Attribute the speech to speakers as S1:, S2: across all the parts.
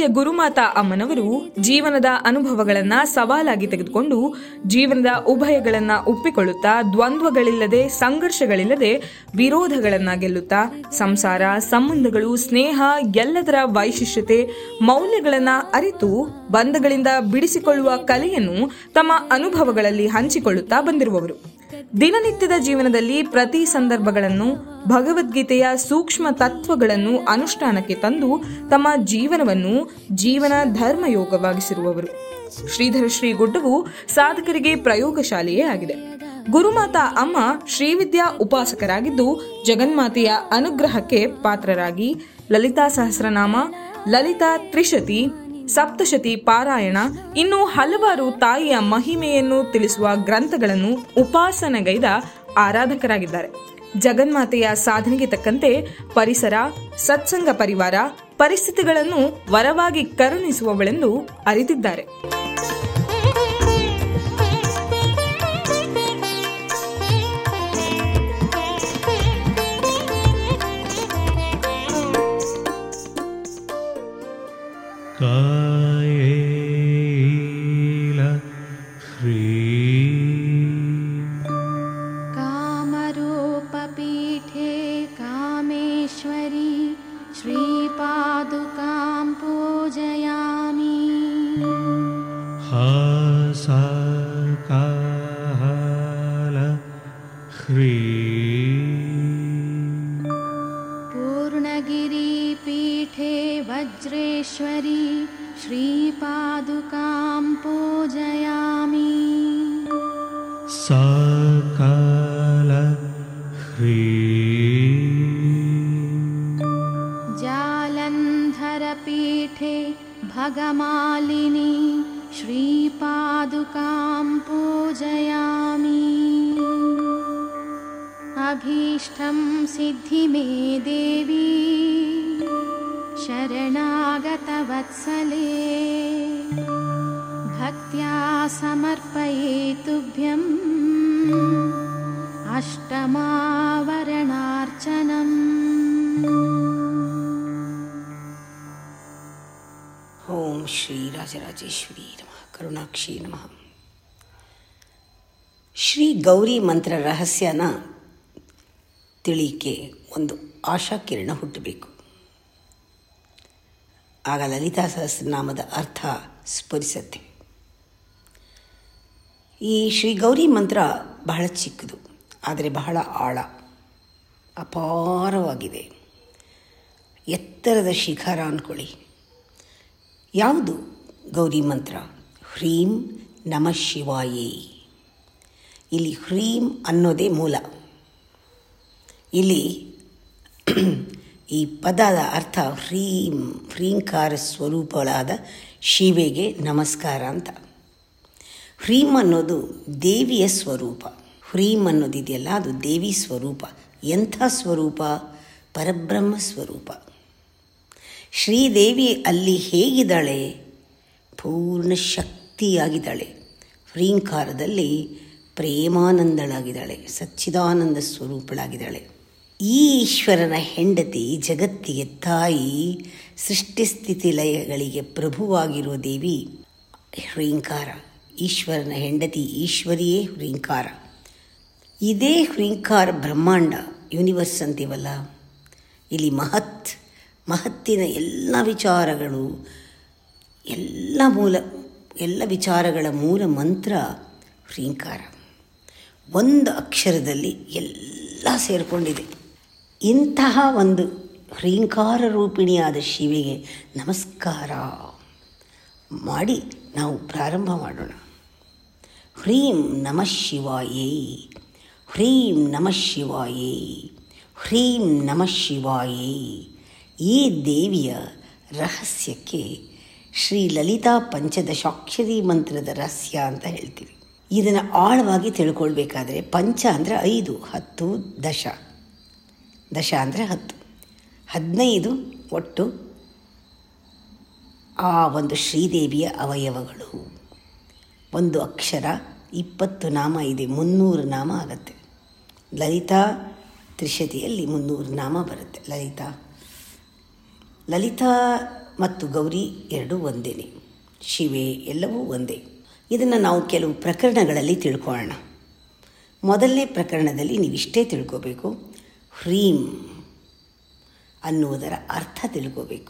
S1: ಪೂಜ್ಯ ಗುರುಮಾತಾ ಅಮ್ಮನವರು ಜೀವನದ ಅನುಭವಗಳನ್ನ ಸವಾಲಾಗಿ ತೆಗೆದುಕೊಂಡು ಜೀವನದ ಉಭಯಗಳನ್ನ ಒಪ್ಪಿಕೊಳ್ಳುತ್ತಾ ದ್ವಂದ್ವಗಳಿಲ್ಲದೆ ಸಂಘರ್ಷಗಳಿಲ್ಲದೆ ವಿರೋಧಗಳನ್ನ ಗೆಲ್ಲುತ್ತಾ ಸಂಸಾರ ಸಂಬಂಧಗಳು ಸ್ನೇಹ ಎಲ್ಲದರ ವೈಶಿಷ್ಟ್ಯತೆ ಮೌಲ್ಯಗಳನ್ನ ಅರಿತು ಬಂಧಗಳಿಂದ ಬಿಡಿಸಿಕೊಳ್ಳುವ ಕಲೆಯನ್ನು ತಮ್ಮ ಅನುಭವಗಳಲ್ಲಿ ಹಂಚಿಕೊಳ್ಳುತ್ತಾ ಬಂದಿರುವವರು ದಿನನಿತ್ಯದ ಜೀವನದಲ್ಲಿ ಪ್ರತಿ ಸಂದರ್ಭಗಳನ್ನು ಭಗವದ್ಗೀತೆಯ ಸೂಕ್ಷ್ಮ ತತ್ವಗಳನ್ನು ಅನುಷ್ಠಾನಕ್ಕೆ ತಂದು ತಮ್ಮ ಜೀವನವನ್ನು ಜೀವನ ಧರ್ಮಯೋಗವಾಗಿಸಿರುವವರು ಶ್ರೀಧರ ಶ್ರೀ ಗುಡ್ಡವು ಸಾಧಕರಿಗೆ ಪ್ರಯೋಗಶಾಲೆಯೇ ಆಗಿದೆ ಗುರುಮಾತಾ ಅಮ್ಮ ಶ್ರೀವಿದ್ಯಾ ಉಪಾಸಕರಾಗಿದ್ದು ಜಗನ್ಮಾತೆಯ ಅನುಗ್ರಹಕ್ಕೆ ಪಾತ್ರರಾಗಿ ಲಲಿತಾ ಸಹಸ್ರನಾಮ ಲಲಿತಾ ತ್ರಿಶತಿ ಸಪ್ತಶತಿ ಪಾರಾಯಣ ಇನ್ನು ಹಲವಾರು ತಾಯಿಯ ಮಹಿಮೆಯನ್ನು ತಿಳಿಸುವ ಗ್ರಂಥಗಳನ್ನು ಉಪಾಸನೆಗೈದ ಆರಾಧಕರಾಗಿದ್ದಾರೆ ಜಗನ್ಮಾತೆಯ ಸಾಧನೆಗೆ ತಕ್ಕಂತೆ ಪರಿಸರ ಸತ್ಸಂಗ ಪರಿವಾರ ಪರಿಸ್ಥಿತಿಗಳನ್ನು ವರವಾಗಿ ಕರುಣಿಸುವವಳೆಂದು ಅರಿತಿದ್ದಾರೆ
S2: कायेल ह्रीं
S3: कामरूपपीठे कामेश्वरी श्रीपादुकां पूजयामि
S2: हासाकाल ह्रीं
S3: पूर्णगिरिपीठे वज्रेश्वरी श्रीपादुकां पूजयामि
S2: साकाल ह्रीं
S3: जालन्धरपीठे भगमालिनी श्रीपादुकां पूजयामि अभीष्टं सिद्धि मे देवी शरणागतवत्सले भक्त्या समर्पये तुभ्यम् अष्टमावरणार्चनम्
S4: ಓಂ ಶ್ರೀ ರಾಜರಾಜೇಶ್ವರಿ ನಮಃ ಕರುಣಾಕ್ಷಿ ನಮಃ ಶ್ರೀ ಗೌರಿ ಮಂತ್ರ ರಹಸ್ಯನ ತಿಳಿಕೆ ಒಂದು ಆಶಾಕಿರಣ ಹುಟ್ಟಬೇಕು ಆಗ ಲಲಿತಾ ಸಹಸ್ರನಾಮದ ಅರ್ಥ ಸ್ಫುರಿಸತ್ತೆ ಈ ಶ್ರೀ ಗೌರಿ ಮಂತ್ರ ಬಹಳ ಚಿಕ್ಕದು ಆದರೆ ಬಹಳ ಆಳ ಅಪಾರವಾಗಿದೆ ಎತ್ತರದ ಶಿಖರ ಅಂದ್ಕೊಳ್ಳಿ ಯಾವುದು ಗೌರಿ ಮಂತ್ರ ಹ್ರೀಂ ನಮಃ ಶಿವಾಯೇ ಇಲ್ಲಿ ಹ್ರೀಂ ಅನ್ನೋದೇ ಮೂಲ ಇಲ್ಲಿ ಈ ಪದದ ಅರ್ಥ ಹ್ರೀಂ ಹ್ರೀಂಕಾರ ಸ್ವರೂಪಗಳಾದ ಶಿವೆಗೆ ನಮಸ್ಕಾರ ಅಂತ ಹ್ರೀಂ ಅನ್ನೋದು ದೇವಿಯ ಸ್ವರೂಪ ಹ್ರೀಂ ಅನ್ನೋದಿದೆಯಲ್ಲ ಅದು ದೇವಿ ಸ್ವರೂಪ ಎಂಥ ಸ್ವರೂಪ ಪರಬ್ರಹ್ಮ ಸ್ವರೂಪ ಶ್ರೀದೇವಿ ಅಲ್ಲಿ ಹೇಗಿದ್ದಾಳೆ ಪೂರ್ಣ ಶಕ್ತಿಯಾಗಿದ್ದಾಳೆ ಹ್ರೀಂಕಾರದಲ್ಲಿ ಪ್ರೇಮಾನಂದಳಾಗಿದ್ದಾಳೆ ಸಚ್ಚಿದಾನಂದ ಸ್ವರೂಪಳಾಗಿದ್ದಾಳೆ ಈ ಈಶ್ವರನ ಹೆಂಡತಿ ಜಗತ್ತಿಗೆ ತಾಯಿ ಸೃಷ್ಟಿಸ್ಥಿತಿ ಲಯಗಳಿಗೆ ಪ್ರಭುವಾಗಿರುವ ದೇವಿ ಹ್ರೀಂಕಾರ ಈಶ್ವರನ ಹೆಂಡತಿ ಈಶ್ವರಿಯೇ ಹ್ರೀಂಕಾರ ಇದೇ ಹ್ರೀಂಕಾರ ಬ್ರಹ್ಮಾಂಡ ಯೂನಿವರ್ಸ್ ಅಂತೀವಲ್ಲ ಇಲ್ಲಿ ಮಹತ್ ಮಹತ್ತಿನ ಎಲ್ಲ ವಿಚಾರಗಳು ಎಲ್ಲ ಮೂಲ ಎಲ್ಲ ವಿಚಾರಗಳ ಮೂಲ ಮಂತ್ರ ಹ್ರೀಂಕಾರ ಒಂದು ಅಕ್ಷರದಲ್ಲಿ ಎಲ್ಲ ಸೇರಿಕೊಂಡಿದೆ ಇಂತಹ ಒಂದು ಹ್ರೀಂಕಾರ ರೂಪಿಣಿಯಾದ ಶಿವೆಗೆ ನಮಸ್ಕಾರ ಮಾಡಿ ನಾವು ಪ್ರಾರಂಭ ಮಾಡೋಣ ಹ್ರೀಂ ನಮಃ ಶಿವಾಯೇ ಹ್ರೀಂ ನಮಃ ಶಿವಾಯೇ ಹ್ರೀಂ ನಮಃ ಶಿವಾಯೇ ಈ ದೇವಿಯ ರಹಸ್ಯಕ್ಕೆ ಶ್ರೀ ಲಲಿತಾ ಪಂಚದಶಾಕ್ಷರಿ ಮಂತ್ರದ ರಹಸ್ಯ ಅಂತ ಹೇಳ್ತೀವಿ ಇದನ್ನು ಆಳವಾಗಿ ತಿಳ್ಕೊಳ್ಬೇಕಾದ್ರೆ ಪಂಚ ಅಂದರೆ ಐದು ಹತ್ತು ದಶ ದಶ ಅಂದರೆ ಹತ್ತು ಹದಿನೈದು ಒಟ್ಟು ಆ ಒಂದು ಶ್ರೀದೇವಿಯ ಅವಯವಗಳು ಒಂದು ಅಕ್ಷರ ಇಪ್ಪತ್ತು ನಾಮ ಇದೆ ಮುನ್ನೂರು ನಾಮ ಆಗತ್ತೆ ಲಲಿತಾ ತ್ರಿಶತಿಯಲ್ಲಿ ಮುನ್ನೂರು ನಾಮ ಬರುತ್ತೆ ಲಲಿತಾ ಲಲಿತಾ ಮತ್ತು ಗೌರಿ ಎರಡೂ ಒಂದೇನೆ ಶಿವೆ ಎಲ್ಲವೂ ಒಂದೇ ಇದನ್ನು ನಾವು ಕೆಲವು ಪ್ರಕರಣಗಳಲ್ಲಿ ತಿಳ್ಕೊಳ್ಳೋಣ ಮೊದಲನೇ ಪ್ರಕರಣದಲ್ಲಿ ನೀವಿಷ್ಟೇ ತಿಳ್ಕೋಬೇಕು ಹ್ರೀಂ ಅನ್ನುವುದರ ಅರ್ಥ ತಿಳ್ಕೋಬೇಕು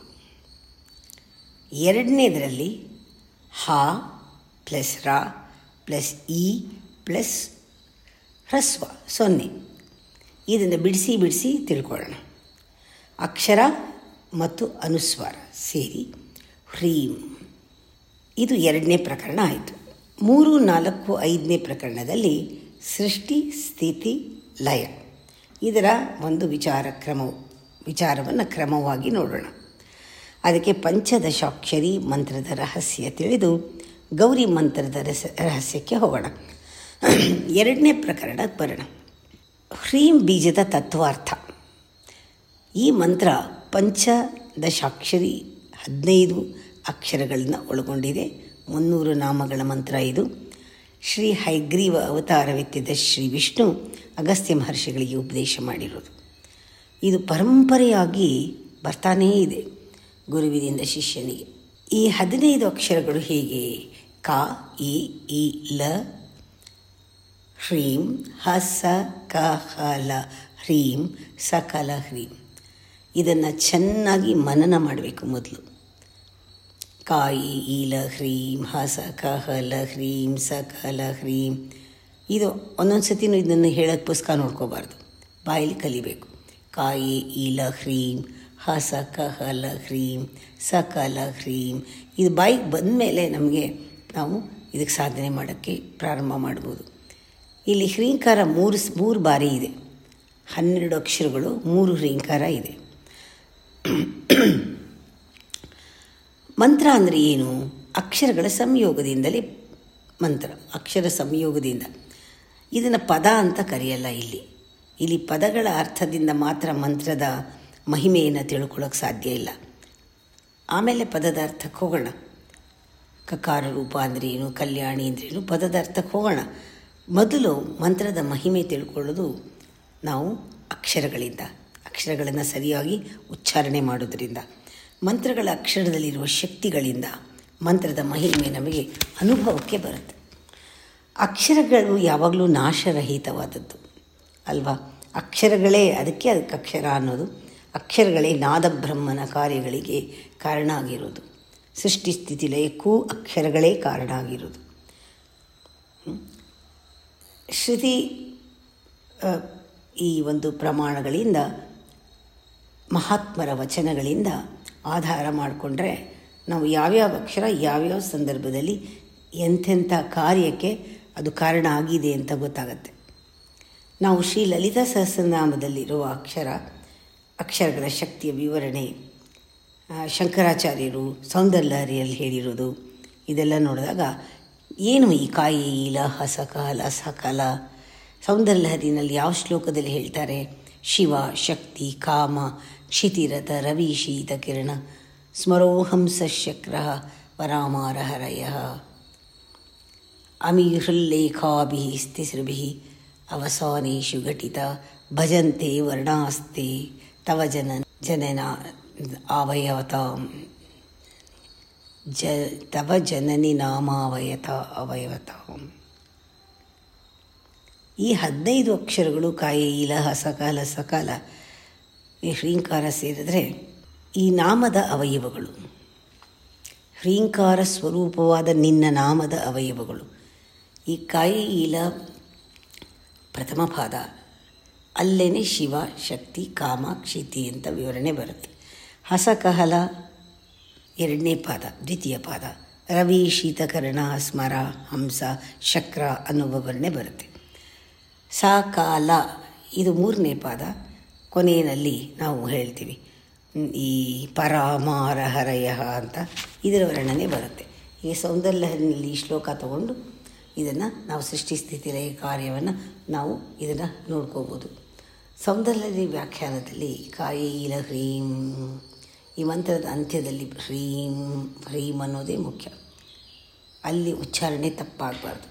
S4: ಎರಡನೇದರಲ್ಲಿ ಹಾ ಪ್ಲಸ್ ರಾ ಪ್ಲಸ್ ಇ ಪ್ಲಸ್ ಹ್ರಸ್ವ ಸೊನ್ನೆ ಇದನ್ನು ಬಿಡಿಸಿ ಬಿಡಿಸಿ ತಿಳ್ಕೊಳ್ಳೋಣ ಅಕ್ಷರ ಮತ್ತು ಅನುಸ್ವಾರ ಸೇರಿ ಹ್ರೀಂ ಇದು ಎರಡನೇ ಪ್ರಕರಣ ಆಯಿತು ಮೂರು ನಾಲ್ಕು ಐದನೇ ಪ್ರಕರಣದಲ್ಲಿ ಸೃಷ್ಟಿ ಸ್ಥಿತಿ ಲಯ ಇದರ ಒಂದು ವಿಚಾರ ಕ್ರಮವು ವಿಚಾರವನ್ನು ಕ್ರಮವಾಗಿ ನೋಡೋಣ ಅದಕ್ಕೆ ಪಂಚದಶಾಕ್ಷರಿ ಮಂತ್ರದ ರಹಸ್ಯ ತಿಳಿದು ಗೌರಿ ಮಂತ್ರದ ರಸ ರಹಸ್ಯಕ್ಕೆ ಹೋಗೋಣ ಎರಡನೇ ಪ್ರಕರಣಕ್ಕೆ ಬರೋಣ ಹ್ರೀಂ ಬೀಜದ ತತ್ವಾರ್ಥ ಈ ಮಂತ್ರ ಪಂಚದಶಾಕ್ಷರಿ ಹದಿನೈದು ಅಕ್ಷರಗಳನ್ನು ಒಳಗೊಂಡಿದೆ ಮುನ್ನೂರು ನಾಮಗಳ ಮಂತ್ರ ಇದು ಶ್ರೀ ಹೈಗ್ರೀವ ಅವತಾರವೆತ್ತಿದ ಶ್ರೀ ವಿಷ್ಣು ಅಗಸ್ತ್ಯ ಮಹರ್ಷಿಗಳಿಗೆ ಉಪದೇಶ ಮಾಡಿರೋದು ಇದು ಪರಂಪರೆಯಾಗಿ ಬರ್ತಾನೇ ಇದೆ ಗುರುವಿನಿಂದ ಶಿಷ್ಯನಿಗೆ ಈ ಹದಿನೈದು ಅಕ್ಷರಗಳು ಹೇಗೆ ಕ ಇ ಈ ಲ ಹ್ರೀಂ ಹ ಸ ಕ ಹ ಲ ಹ್ರೀಂ ಸಕಲ ಹ್ರೀಂ ಇದನ್ನು ಚೆನ್ನಾಗಿ ಮನನ ಮಾಡಬೇಕು ಮೊದಲು ಕಾಯಿ ಈಲ ಹ್ರೀಂ ಹ ಸ ಕ ಹ ಲ ಹ್ರೀಂ ಸ ಕ ಲ ಹ್ರೀಂ ಇದು ಒಂದೊಂದು ಸತಿನೂ ಇದನ್ನು ಹೇಳೋಕ್ಕೆ ಪುಸ್ತಕ ನೋಡ್ಕೋಬಾರ್ದು ಬಾಯಲ್ಲಿ ಕಲಿಬೇಕು ಕಾಯಿ ಈಲ ಹ್ರೀಂ ಹ ಸ ಕ ಹ ಲ ಹ್ರೀಂ ಸ ಕ ಲ ಹ್ರೀಂ ಇದು ಬಾಯಿಗೆ ಬಂದ ಮೇಲೆ ನಮಗೆ ನಾವು ಇದಕ್ಕೆ ಸಾಧನೆ ಮಾಡೋಕ್ಕೆ ಪ್ರಾರಂಭ ಮಾಡ್ಬೋದು ಇಲ್ಲಿ ಹ್ರೀಂಕಾರ ಮೂರು ಸ್- ಮೂರು ಬಾರಿ ಇದೆ ಹನ್ನೆರಡು ಅಕ್ಷರಗಳು ಮೂರು ಹ್ರೀಂಕಾರ ಇದೆ ಮಂತ್ರ ಅಂದರೆ ಏನು ಅಕ್ಷರಗಳ ಸಂಯೋಗದಿಂದಲೇ ಮಂತ್ರ ಅಕ್ಷರ ಸಂಯೋಗದಿಂದ ಇದನ್ನು ಪದ ಅಂತ ಕರೆಯಲ್ಲ ಇಲ್ಲಿ ಇಲ್ಲಿ ಪದಗಳ ಅರ್ಥದಿಂದ ಮಾತ್ರ ಮಂತ್ರದ ಮಹಿಮೆಯನ್ನು ತಿಳ್ಕೊಳ್ಳೋಕೆ ಸಾಧ್ಯ ಇಲ್ಲ ಆಮೇಲೆ ಪದದ ಅರ್ಥಕ್ಕೆ ಹೋಗೋಣ ಕಕಾರ ರೂಪ ಅಂದರೆ ಏನು ಕಲ್ಯಾಣಿ ಅಂದ್ರೇನು ಪದದ ಅರ್ಥಕ್ಕೆ ಹೋಗೋಣ ಮೊದಲು ಮಂತ್ರದ ಮಹಿಮೆ ತಿಳ್ಕೊಳ್ಳೋದು ನಾವು ಅಕ್ಷರಗಳಿಂದ ಅಕ್ಷರಗಳನ್ನು ಸರಿಯಾಗಿ ಉಚ್ಚಾರಣೆ ಮಾಡೋದರಿಂದ ಮಂತ್ರಗಳ ಅಕ್ಷರದಲ್ಲಿರುವ ಶಕ್ತಿಗಳಿಂದ ಮಂತ್ರದ ಮಹಿಮೆ ನಮಗೆ ಅನುಭವಕ್ಕೆ ಬರುತ್ತೆ ಅಕ್ಷರಗಳು ಯಾವಾಗಲೂ ನಾಶರಹಿತವಾದದ್ದು ಅಲ್ವಾ ಅಕ್ಷರಗಳೇ ಅದಕ್ಕೆ ಅದಕ್ಕೆ ಅಕ್ಷರ ಅನ್ನೋದು ಅಕ್ಷರಗಳೇ ನಾದಬ್ರಹ್ಮನ ಕಾರ್ಯಗಳಿಗೆ ಕಾರಣ ಆಗಿರೋದು ಸೃಷ್ಟಿ ಸ್ಥಿತಿ ಲಯಕ್ಕೂ ಅಕ್ಷರಗಳೇ ಕಾರಣ ಆಗಿರೋದು ಹ್ಮ್? ಶ್ರುತಿ ಆ, ಈ ಒಂದು ಪ್ರಮಾಣಗಳಿಂದ ಮಹಾತ್ಮರ ವಚನಗಳಿಂದ ಆಧಾರ ಮಾಡಿಕೊಂಡ್ರೆ ನಾವು ಯಾವ್ಯಾವ ಅಕ್ಷರ ಯಾವ್ಯಾವ ಸಂದರ್ಭದಲ್ಲಿ ಎಂಥೆಂಥ ಕಾರ್ಯಕ್ಕೆ ಅದು ಕಾರಣ ಆಗಿದೆ ಅಂತ ಗೊತ್ತಾಗತ್ತೆ ನಾವು ಶ್ರೀ ಲಲಿತಾ ಸಹಸ್ರನಾಮದಲ್ಲಿರುವ ಅಕ್ಷರ ಅಕ್ಷರಗಳ ಶಕ್ತಿಯ ವಿವರಣೆ ಆ, ಶಂಕರಾಚಾರ್ಯರು ಸೌಂದರ್ಯಹರಿಯಲ್ಲಿ ಹೇಳಿರೋದು ಇದೆಲ್ಲ ನೋಡಿದಾಗ ಏನು ಈ ಕಾಯಿ ಈಲ ಹಸಕಾಲ ಸಕಾಲ ಸೌಂದರ್ಯಲಹರಿನಲ್ಲಿ ಯಾವ ಶ್ಲೋಕದಲ್ಲಿ ಹೇಳ್ತಾರೆ ಶಿವ ಶಕ್ತಿ ಕಾಮ ಕ್ಷಿತಿರಥ ರವಿ ಶೀತ ಕಿರಣ ಸ್ಮರೋಹಂಸ ಶಕ್ರ ಪರಾಮಾರಹರಯ ಅಮೀಹೃಲ್ಲೇಖಾಭಿ ಸ್ಥಿಸೃಭಿ ಅವಸಾನೇಶು ಘಟಿತ ಭಜಂತೆ ವರ್ಣಾಸ್ತೆ ತವ ಜನ ಜನನ ಅವಯವತಾಂ ಜ ತವ ಜನನಿ ನಾಮಾವಯತ ಅವಯವತಾಂ ಈ ಹದಿನೈದು ಅಕ್ಷರಗಳು ಕಾಯಿ ಇಲಹ ಸಕಾಲ ಸಕಾಲ ಈ ಹ್ರೀಂಕಾರ ಸೇರಿದ್ರೆ ಈ ನಾಮದ ಅವಯವಗಳು ಹ್ರೀಂಕಾರ ಸ್ವರೂಪವಾದ ನಿನ್ನ ನಾಮದ ಅವಯವಗಳು ಈ ಕಾಯಿ ಇಲ ಪ್ರಥಮ ಪಾದ ಅಲ್ಲೇನೆ ಶಿವ ಶಕ್ತಿ ಕಾಮ ಕ್ಷಿತಿ ಅಂತ ವಿವರಣೆ ಬರುತ್ತೆ ಹಸಕಹಲ ಎರಡನೇ ಪಾದ ದ್ವಿತೀಯ ಪಾದ ರವಿ ಶೀತಕರಣ ಸ್ಮರ ಹಂಸ ಶಕ್ರ ಅನ್ನೋ ವಿವರಣೆ ಬರುತ್ತೆ ಸಾಕಾಲ ಇದು ಮೂರನೇ ಪಾದ ಕೊನೆಯಲ್ಲಿ ನಾವು ಹೇಳ್ತೀವಿ ಹ್ಮ್, ಈ ಪರಾಮಾರ ಹರಯ ಅಂತ ಇದರ ವರ್ಣನೆ ಬರುತ್ತೆ ಈ ಸೌಂದರ್ಯದಲ್ಲಿ ಈ ಶ್ಲೋಕ ತಗೊಂಡು ಇದನ್ನು ನಾವು ಸೃಷ್ಟಿ ಸ್ಥಿತಿ ಲಯ ಕಾರ್ಯವನ್ನು ನಾವು ಇದನ್ನು ನೋಡ್ಕೋಬೋದು ಸೌಂದರ್ಯದಲ್ಲಿ ವ್ಯಾಖ್ಯಾನದಲ್ಲಿ ಕಾಯಿ ಇಲ ಹ್ರೀಂ ಈ ಮಂತ್ರದ ಅಂತ್ಯದಲ್ಲಿ ಹ್ರೀಂ ಹ್ರೀಂ ಅನ್ನೋದೇ ಮುಖ್ಯ ಅಲ್ಲಿ ಉಚ್ಚಾರಣೆ ತಪ್ಪಾಗಬಾರ್ದು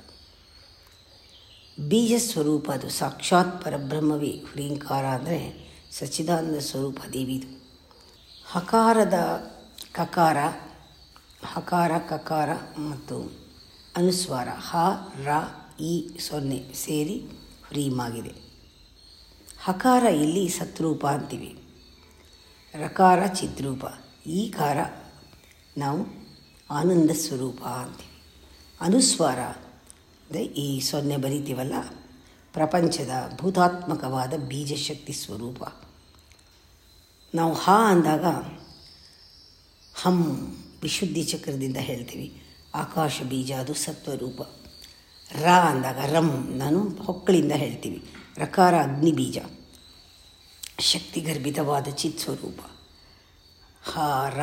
S4: ಬೀಜ ಸ್ವರೂಪ ಅದು ಸಾಕ್ಷಾತ್ ಪರಬ್ರಹ್ಮವೇ ಹ್ರೀಂಕಾರ ಅಂದರೆ ಸಚ್ಚಿದಾನಂದ ಸ್ವರೂಪ ದೇವಿದು ಹಕಾರದ ಕಕಾರ ಹಕಾರ ಕಕಾರ ಮತ್ತು ಅನುಸ್ವಾರ ಹ ರ ಇ ಸೊನ್ನೆ ಸೇರಿ ಹ್ರೀಮ್ ಆಗಿದೆ ಹಕಾರ ಇಲ್ಲಿ ಸತ್ರೂಪ ಅಂತೀವಿ ರಕಾರ ಚಿದ್ರೂಪ ಈ ಕಾರ ನಾವು ಆನಂದ ಸ್ವರೂಪ ಅಂತೀವಿ ಅನುಸ್ವಾರ ಅಂದರೆ ಈ ಸೊನ್ನೆ ಬರಿತೀವಲ್ಲ ಪ್ರಪಂಚದ ಭೂತಾತ್ಮಕವಾದ ಬೀಜಶಕ್ತಿ ಸ್ವರೂಪ ನಾವು ಹ ಅಂದಾಗ ಹಂ ವಿಶುದ್ಧಿ ಚಕ್ರದಿಂದ ಹೇಳ್ತೀವಿ ಆಕಾಶ ಬೀಜ ಅದು ಸತ್ವರೂಪ ರ ಅಂದಾಗ ರಂ ನಾನು ಹೊಕ್ಕಳಿಂದ ಹೇಳ್ತೀವಿ ರಕಾರ ಅಗ್ನಿ ಬೀಜ ಶಕ್ತಿಗರ್ಭಿತವಾದ ಚಿತ್ ಸ್ವರೂಪ ಹ ರ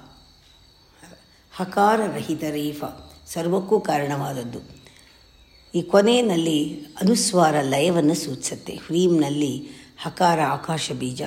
S4: ಹಕಾರ ರಹಿತ ರೀಫ ಸರ್ವಕ್ಕೂ ಕಾರಣವಾದದ್ದು ಈ ಕೊನೆಯಲ್ಲಿ ಅನುಸ್ವಾರ ಲಯವನ್ನು ಸೂಚಿಸುತ್ತೆ ಹ್ರೀಮ್ನಲ್ಲಿ ಹಕಾರ ಆಕಾಶ ಬೀಜ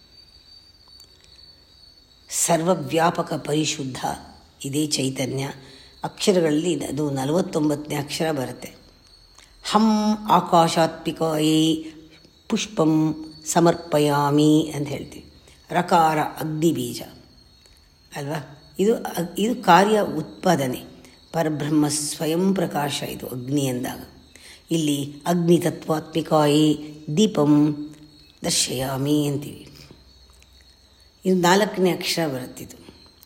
S4: ಸರ್ವವ್ಯಾಪಕ ಪರಿಶುದ್ಧ ಇದೇ ಚೈತನ್ಯ ಅಕ್ಷರಗಳಲ್ಲಿ ಅದು ನಲವತ್ತೊಂಬತ್ತನೇ ಅಕ್ಷರ ಬರುತ್ತೆ ಹಂ ಆಕಾಶಾತ್ಮಿಕಾಯೇ ಪುಷ್ಪಂ ಸಮರ್ಪಯಾಮಿ ಅಂತ ಹೇಳ್ತೀವಿ ರಕಾರ ಅಗ್ನಿ ಬೀಜ ಅಲ್ವಾ ಇದು ಅಗ್- ಇದು ಕಾರ್ಯ ಉತ್ಪಾದನೆ ಪರಬ್ರಹ್ಮ ಸ್ವಯಂ ಪ್ರಕಾಶ ಇದು ಅಗ್ನಿ ಎಂದಾಗ ಇಲ್ಲಿ ಅಗ್ನಿ ತತ್ವಾತ್ಮಿಕಾಯೇ ದೀಪಂ ದರ್ಶಯಾಮಿ ಅಂತೀವಿ ಇದು ನಾಲ್ಕನೇ ಅಕ್ಷರ ಬರುತ್ತಿದ್ದು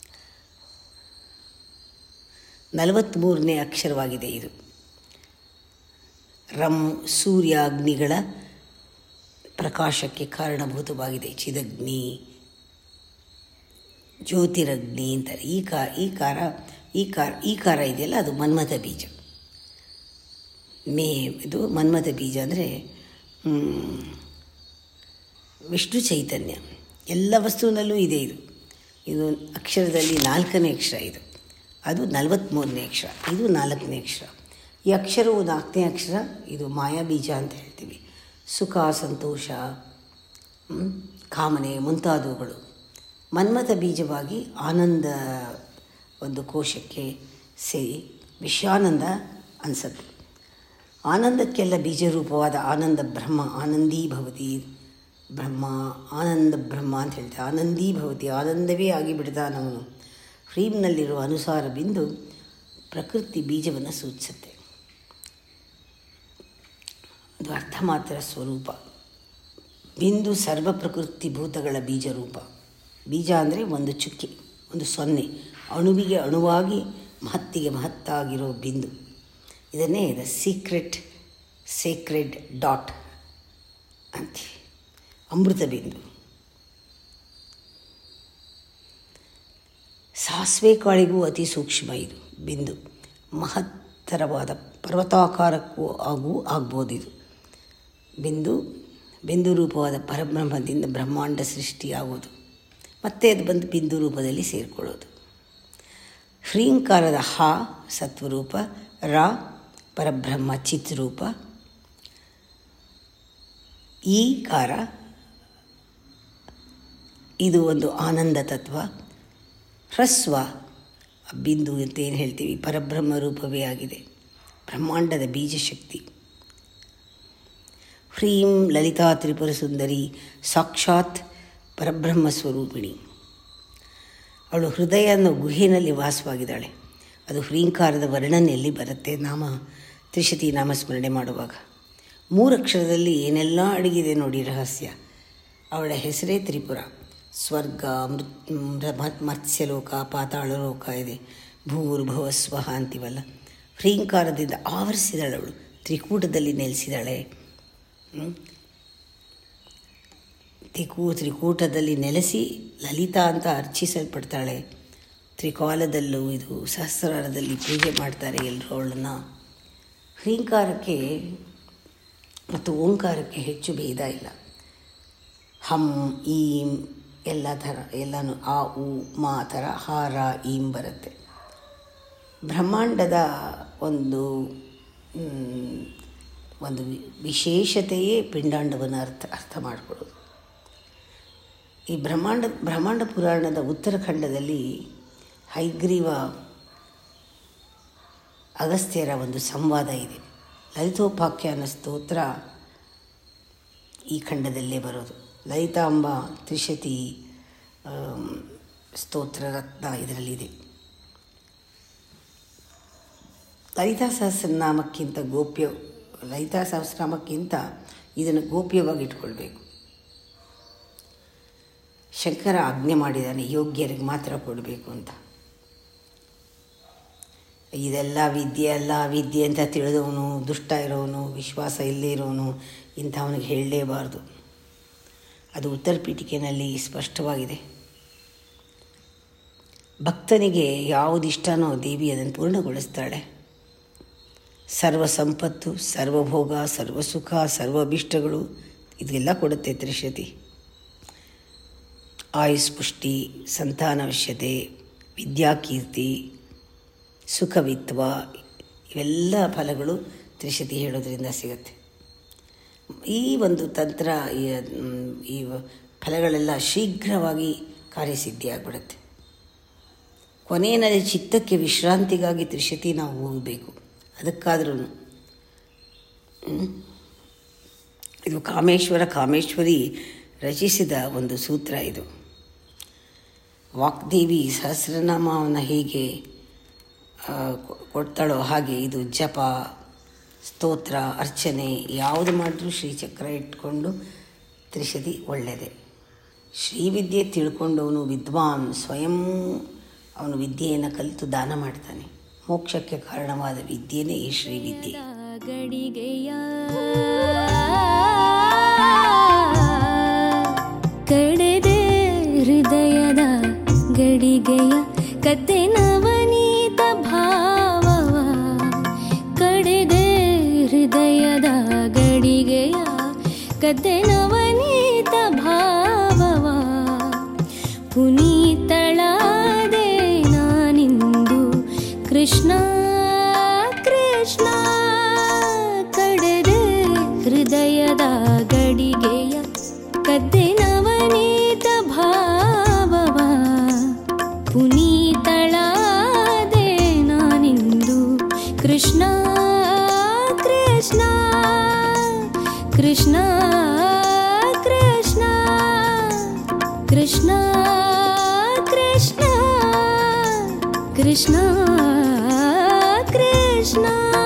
S4: ನಲವತ್ತ್ಮೂರನೇ ಅಕ್ಷರವಾಗಿದೆ ಇದು ರಂ ಸೂರ್ಯ ಅಗ್ನಿಗಳ ಪ್ರಕಾಶಕ್ಕೆ ಕಾರಣಭೂತವಾಗಿದೆ ಚಿದಗ್ನಿ ಜ್ಯೋತಿರಗ್ನಿ ಅಂತಾರೆ ಈ ಕಾ ಈ ಕಾರ ಈ ಕಾರ ಈ ಕಾರ ಇದೆಯಲ್ಲ ಅದು ಮನ್ಮಥ ಬೀಜ ಮೇ ಇದು ಮನ್ಮಥ ಬೀಜ ಅಂದರೆ ವಿಷ್ಣು ಚೈತನ್ಯ ಎಲ್ಲ ವಸ್ತುವಿನಲ್ಲೂ ಇದೆ ಇದು ಇದು ಅಕ್ಷರದಲ್ಲಿ ನಾಲ್ಕನೇ ಅಕ್ಷರ ಇದು ಅದು ನಲವತ್ತ್ಮೂರನೇ ಅಕ್ಷರ ಇದು ನಾಲ್ಕನೇ ಅಕ್ಷರ ಈ ಅಕ್ಷರವು ನಾಲ್ಕನೇ ಅಕ್ಷರ ಇದು ಮಾಯಾ ಬೀಜ ಅಂತ ಹೇಳ್ತೀವಿ ಸುಖ ಸಂತೋಷ ಹ್ಮ್, ಕಾಮನೆ ಮುಂತಾದವುಗಳು ಮನ್ಮಥ ಬೀಜವಾಗಿ ಆನಂದ ಒಂದು ಕೋಶಕ್ಕೆ ಸೇರಿ ವಿಷಯಾನಂದ ಅನಿಸುತ್ತೆ ಆನಂದಕ್ಕೆಲ್ಲ ಬೀಜರೂಪವಾದ ಆನಂದ ಬ್ರಹ್ಮ ಆನಂದೀ ಭವತಿ ಬ್ರಹ್ಮ ಆನಂದ ಬ್ರಹ್ಮ ಅಂತ ಹೇಳ್ತಾರೆ ಆನಂದೀ ಭವತಿ ಆನಂದವೇ ಆಗಿಬಿಡ್ತಾನವನು ಹ್ರೀಮ್ನಲ್ಲಿರುವ ಅನುಸಾರ ಬಿಂದು ಪ್ರಕೃತಿ ಬೀಜವನ್ನು ಸೂಚಿಸುತ್ತೆ ಅದು ಅರ್ಥ ಮಾತ್ರ ಸ್ವರೂಪ ಬಿಂದು ಸರ್ವ ಪ್ರಕೃತಿ ಭೂತಗಳ ಬೀಜರೂಪ ಬೀಜ ಅಂದರೆ ಒಂದು ಚುಕ್ಕಿ ಒಂದು ಸೊನ್ನೆ ಅಣುವಿಗೆ ಅಣುವಾಗಿ ಮಹತ್ತಿಗೆ ಮಹತ್ತಾಗಿರೋ ಬಿಂದು ಇದನ್ನೇ ದ ಸೀಕ್ರೆಟ್ ಸೇಕ್ರೆಡ್ ಡಾಟ್ ಅಂತೀವಿ ಅಮೃತ ಬಿಂದು ಸಾಸಿವೆ ಕಾಳಿಗೂ ಅತಿ ಸೂಕ್ಷ್ಮ ಇದು ಬಿಂದು ಮಹತ್ತರವಾದ ಪರ್ವತಾಕಾರಕ್ಕೂ ಆಗು ಆಗ್ಬೋದು ಇದು ಬಿಂದು ಬಿಂದು ರೂಪವಾದ ಪರಬ್ರಹ್ಮದಿಂದ ಬ್ರಹ್ಮಾಂಡ ಸೃಷ್ಟಿಯಾಗೋದು ಮತ್ತೆ ಅದು ಬಂದು ಬಿಂದು ರೂಪದಲ್ಲಿ ಸೇರಿಕೊಳ್ಳೋದು ಹ್ರೀಂಕಾರದ ಹ ಸತ್ವರೂಪ ರ ಪರಬ್ರಹ್ಮ ಚಿತ್ರೂಪ ಈ ಕಾರ ಇದು ಒಂದು ಆನಂದ ತತ್ವ ಹ್ರಸ್ವ ಬಿಂದು ಅಂತ ಏನು ಹೇಳ್ತೀವಿ ಪರಬ್ರಹ್ಮ ರೂಪವೇ ಆಗಿದೆ ಬ್ರಹ್ಮಾಂಡದ ಬೀಜಶಕ್ತಿ ಹ್ರೀಂ ಲಲಿತಾ ತ್ರಿಪುರ ಸುಂದರಿ ಸಾಕ್ಷಾತ್ ಪರಬ್ರಹ್ಮ ಸ್ವರೂಪಿಣಿ ಅವಳು ಹೃದಯ ಅನ್ನೋ ಗುಹೆಯಲ್ಲಿ ವಾಸವಾಗಿದ್ದಾಳೆ ಅದು ಹ್ರೀಂಕಾರದ ವರ್ಣನೆಯಲ್ಲಿ ಬರುತ್ತೆ ನಾಮ ತ್ರಿಶತಿ ನಾಮಸ್ಮರಣೆ ಮಾಡುವಾಗ ಮೂರಕ್ಷರದಲ್ಲಿ ಏನೆಲ್ಲ ಅಡಗಿದೆ ನೋಡಿ ರಹಸ್ಯ ಅವಳ ಹೆಸರೇ ತ್ರಿಪುರ ಸ್ವರ್ಗ ಮೃತ್ ಮ- ಮತ್ಸ್ಯಲೋಕ ಪಾತಾಳ ಲೋಕ ಇದೆ ಭೂರ್ಭುವ ಸ್ವಹ ಅಂತೀವಲ್ಲ ಹ್ರೀಂಕಾರದಿಂದ ಆವರಿಸಿದಾಳೆ ಅವಳು ತ್ರಿಕೂಟದಲ್ಲಿ ನೆಲೆಸಿದಾಳೆ ಹ್ಮ್? ತ್ರಿಕೂ ತ್ರಿಕೂಟದಲ್ಲಿ ನೆಲೆಸಿ ಲಲಿತಾ ಅಂತ ಅರ್ಚಿಸಲ್ಪಡ್ತಾಳೆ ತ್ರಿಕಾಲದಲ್ಲೂ ಇದು ಸಹಸ್ರಾರದಲ್ಲಿ ಪೂಜೆ ಮಾಡ್ತಾರೆ ಎಲ್ಲರೂ ಅವಳನ್ನು ಹ್ರೀಂಕಾರಕ್ಕೆ ಮತ್ತು ಓಂಕಾರಕ್ಕೆ ಹೆಚ್ಚು ಭೇದ ಇಲ್ಲ ಹಂ ಈಂ ಎಲ್ಲ ಥರ ಎಲ್ಲನೂ ಆ ಉ ಮಾ ಥರ ಹಾರ ಈಂ ಬರುತ್ತೆ ಬ್ರಹ್ಮಾಂಡದ ಒಂದು ಮ್, ಒಂದು ವಿ- ವಿಶೇಷತೆಯೇ ಪಿಂಡಾಂಡವನ್ನು ಅರ್ಥ ಅರ್ಥ ಮಾಡಿಕೊಳ್ಳೋದು ಈ ಬ್ರಹ್ಮಾಂಡ ಬ್ರಹ್ಮಾಂಡ ಪುರಾಣದ ಉತ್ತರಖಂಡದಲ್ಲಿ ಹೈಗ್ರೀವ ಅಗಸ್ತ್ಯರ ಒಂದು ಸಂವಾದ ಇದೆ ಲಲಿತೋಪಾಖ್ಯಾನ ಸ್ತೋತ್ರ ಈ ಖಂಡದಲ್ಲೇ ಬರೋದು ಲಲಿತಾಂಬ ತ್ರಿಶತಿ ಆಮ್, ಸ್ತೋತ್ರ ರತ್ನ ಇದರಲ್ಲಿದೆ ಲಲಿತಾ ಸಹಸ್ರನಾಮಕ್ಕಿಂತ ಗೋಪ್ಯ ಲಲಿತಾ ಸಹಸ್ರನಾಮಕ್ಕಿಂತ ಇದನ್ನು ಗೋಪ್ಯವಾಗಿ ಇಟ್ಕೊಳ್ಬೇಕು ಶಂಕರ ಆಜ್ಞೆ ಮಾಡಿದ್ದಾನೆ ಯೋಗ್ಯರಿಗೆ ಮಾತ್ರ ಕೊಡಬೇಕು ಅಂತ ಇದೆಲ್ಲ ವಿದ್ಯೆ ಅಲ್ಲ ವಿದ್ಯೆ ಅಂತ ತಿಳಿದವನು ದುಷ್ಟ ಇರೋನು ವಿಶ್ವಾಸ ಇಲ್ಲೇ ಇರೋನು ಇಂಥವನಿಗೆ ಹೇಳಲೇಬಾರ್ದು ಅದು ಉತ್ತರ ಪೀಠಿಕೆಯಲ್ಲಿ ಸ್ಪಷ್ಟವಾಗಿದೆ ಭಕ್ತನಿಗೆ ಯಾವುದಿಷ್ಟನೋ ದೇವಿ ಅದನ್ನು ಪೂರ್ಣಗೊಳಿಸ್ತಾಳೆ ಸರ್ವ ಸಂಪತ್ತು ಸರ್ವಭೋಗ ಸರ್ವಸುಖ ಸರ್ವಾಭಿಷ್ಟಗಳು ಇದೆಲ್ಲ ಕೊಡುತ್ತೆ ತ್ರಿಶತಿ ಆಯುಸ್ ಪುಷ್ಟಿ ಸಂತಾನವಶ್ಯತೆ ವಿದ್ಯಾಕೀರ್ತಿ ಸುಖವಿತ್ವ ಇವೆಲ್ಲ ಫಲಗಳು ತ್ರಿಶತಿ ಹೇಳೋದ್ರಿಂದ ಸಿಗುತ್ತೆ ಈ ಒಂದು ತಂತ್ರ ಈ ಮ್, ಈ ಫಲಗಳೆಲ್ಲ ಶೀಘ್ರವಾಗಿ ಕಾರ್ಯಸಿದ್ಧಿ ಆಗಿಬಿಡುತ್ತೆ ಕೊನೆಯಲ್ಲಿ ಚಿತ್ತಕ್ಕೆ ವಿಶ್ರಾಂತಿಗಾಗಿ ತ್ರಿಶತಿ ನಾವು ಹೋಗಬೇಕು ಅದಕ್ಕಾದ್ರೂ ಇದು ಕಾಮೇಶ್ವರ ಕಾಮೇಶ್ವರಿ ರಚಿಸಿದ ಒಂದು ಸೂತ್ರ ಇದು ವಾಗ್ದೇವಿ ಸಹಸ್ರನಾಮವನ್ನು ಹೇಗೆ ಆ, ಕೊ- ಕೊಡ್ತಾಳೋ ಹಾಗೆ ಇದು ಜಪ ಸ್ತೋತ್ರ ಅರ್ಚನೆ ಯಾವುದು ಮಾಡಿದ್ರೂ ಶ್ರೀಚಕ್ರ ಇಟ್ಕೊಂಡು ತ್ರಿಶತಿ ಒಳ್ಳೆಯದೇ ಶ್ರೀವಿದ್ಯೆ ತಿಳ್ಕೊಂಡವನು ವಿದ್ವಾನ್ ಸ್ವಯಂ ಅವನು ವಿದ್ಯೆಯನ್ನು ಕಲಿತು ದಾನ ಮಾಡ್ತಾನೆ ಮೋಕ್ಷಕ್ಕೆ ಕಾರಣವಾದ ವಿದ್ಯೆನೇ ಈ ಶ್ರೀವಿದ್ಯೆ
S5: ಗಡಿಗೆಯ ಕಡೆದೆ ಹೃದಯದ ಗಡಿಗೆಯ ಕತೆ ನವನೀತ ಭಾವವ ಕಡೆದೆ ಹೃದಯದ ಗಡಿಗೆಯ ಕತೆ ನವನೀತ ಭಾವವ ಪುನೀತಳಾದೆ ನಾನಿಂದು ಕೃಷ್ಣ ಕೃಷ್ಣ ಕಡೆದೆ ಹೃದಯದ ಗಡಿಗೆಯ ಕದ್ದೆ ನವನೀತ ಭಾವವ ಪುನೀತಳಾದೆ ನಾನಿಂದು ಕೃಷ್ಣ ಕೃಷ್ಣ ಕೃಷ್ಣ ಕೃಷ್ಣ ಕೃಷ್ಣ ಕೃಷ್ಣ ಕೃಷ್ಣ ಕೃಷ್ಣ